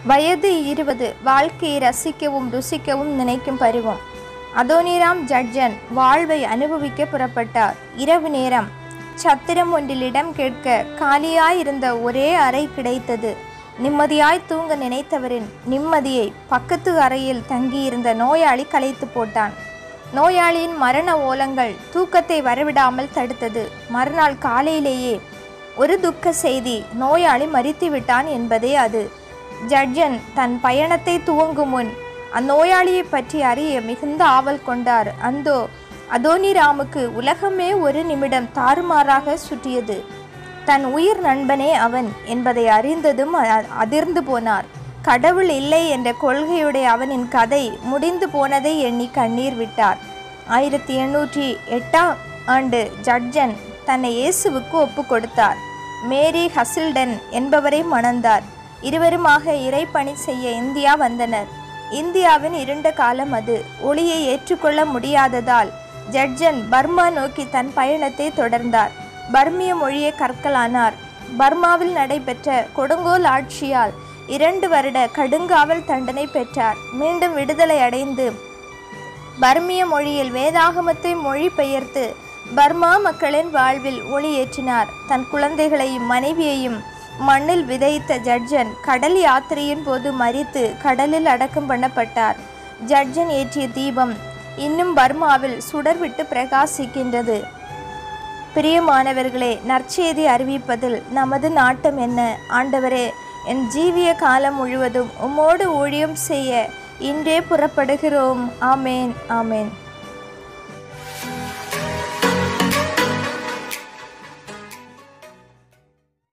வயது இருபது வாழ்க்கையை ரசிக்கவும் ருசிக்கவும் நினைக்கும் பருவம் அதோனிராம் ஜட்ஜன் வாழ்வை அனுபவிக்க புறப்பட்டார் இரவு நேரம் சத்திரம் ஒன்றில் இடம் கேட்க காலியாயிருந்த ஒரே அறை கிடைத்தது நிம்மதியாய் தூங்க நினைத்தவரின் நிம்மதியை பக்கத்து அறையில் தங்கியிருந்த நோயாளி கலைத்து போட்டான் நோயாளியின் மரண ஓலங்கள் தூக்கத்தை வரவிடாமல் தடுத்தது மறுநாள் காலையிலேயே ஒரு துக்க செய்தி நோயாளி மரித்து விட்டான் என்பதே அது ஜட்ஜன் தன் பயணத்தை துவங்கும் முன் அந்நோயாளியை பற்றி அறிய மிகுந்த ஆவல் கொண்டார் அந்தோ அதோனிராமுக்கு உலகமே ஒரு நிமிடம் தாறுமாறாக சுற்றியது தன் உயிர் நண்பனே அவன் என்பதை அறிந்ததும் அ- அதிர்ந்து போனார் கடவுள் இல்லை என்ற கொள்கையுடைய அவனின் கதை முடிந்து போனதை எண்ணி கண்ணீர் விட்டார் ஆயிரத்தி எண்ணூற்றி எட்டாம் ஆண்டு ஜட்ஜன் தன்னை இயேசுவுக்கு ஒப்பு கொடுத்தார் மேரி ஹசில்டன் என்பவரை மணந்தார் இருவருமாக இறைப்பணி செய்ய இந்தியா வந்தனர் இந்தியாவின் இருண்ட காலம் அது ஒளியை ஏற்றுக்கொள்ள முடியாததால் ஜட்ஜன் பர்மா நோக்கி தன் பயணத்தை தொடர்ந்தார் பர்மிய மொழியை கற்கலானார் பர்மாவில் நடைபெற்ற கொடுங்கோல் ஆட்சியால் இரண்டு வருட கடுங்காவல் தண்டனை பெற்றார் மீண்டும் விடுதலை அடைந்து பர்மிய மொழியில் வேதாகமத்தை மொழிபெயர்த்து பர்மா மக்களின் வாழ்வில் ஒளியேற்றினார் தன் குழந்தைகளையும் மனைவியையும் மண்ணில் விதைத்த ஜட்ஜன் கடல் யாத்திரையின் போது மரித்து கடலில் அடக்கம் பண்ணப்பட்டார் ஜட்ஜன் ஏற்றிய தீபம் இன்னும் பர்மாவில் சுடர்விட்டு பிரகாசிக்கின்றது பிரியமானவர்களே நற்செய்தி அறிவிப்பதில் நமது நாட்டம் என்ன ஆண்டவரே என் ஜீவிய காலம் முழுவதும் உம்மோடு ஊழியம் செய்ய இன்றே புறப்படுகிறோம் ஆமேன் ஆமேன்